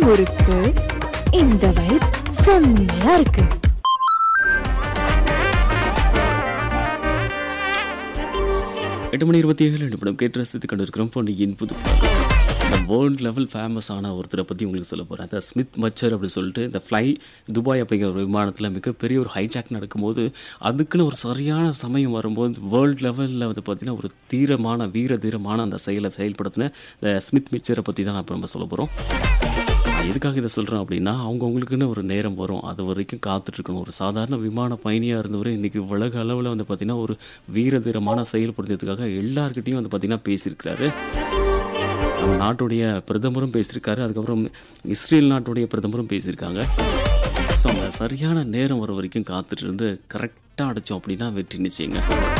முறுக்கு இந்த வைப் செம்மையா இருக்கு எட்டு மணி இருபத்தி ஏழு நிமிடம் கேட்டு ரசித்து கொண்டிருக்கிறோம் பொன்னியின் புது இந்த வேர்ல்டு லெவல் ஃபேமஸான ஒருத்தரை பற்றி உங்களுக்கு சொல்ல போகிறேன் அந்த ஸ்மித் மச்சர் அப்படின்னு சொல்லிட்டு இந்த ஃப்ளை துபாய் அப்படிங்கிற ஒரு விமானத்தில் மிகப்பெரிய ஒரு ஹைஜாக் நடக்கும்போது அதுக்குன்னு ஒரு சரியான சமயம் வரும்போது வேர்ல்டு லெவலில் வந்து பார்த்திங்கன்னா ஒரு தீரமான வீர தீரமான அந்த செயலை செயல்படுத்தின இந்த ஸ்மித் மிச்சரை பற்றி தான் இப்போ நம்ம சொல்ல போகிறோம் எதுக்காக இதை சொல்கிறேன் அப்படின்னா அவங்கவுங்களுக்குன்னு ஒரு நேரம் வரும் அது வரைக்கும் காத்துட்ருக்கணும் ஒரு சாதாரண விமான பயணியாக இருந்தவர் இன்றைக்கி உலக அளவில் வந்து பார்த்திங்கன்னா ஒரு வீரதீரமான செயல்படுத்துறதுக்காக எல்லார்கிட்டையும் வந்து பார்த்திங்கன்னா பேசியிருக்கிறாரு நம்ம நாட்டுடைய பிரதமரும் பேசியிருக்காரு அதுக்கப்புறம் இஸ்ரேல் நாட்டுடைய பிரதமரும் பேசியிருக்காங்க ஸோ அந்த சரியான நேரம் வர வரைக்கும் காத்துட்டு இருந்து கரெக்டாக அடித்தோம் அப்படின்னா வெற்றி நிச்சயங்க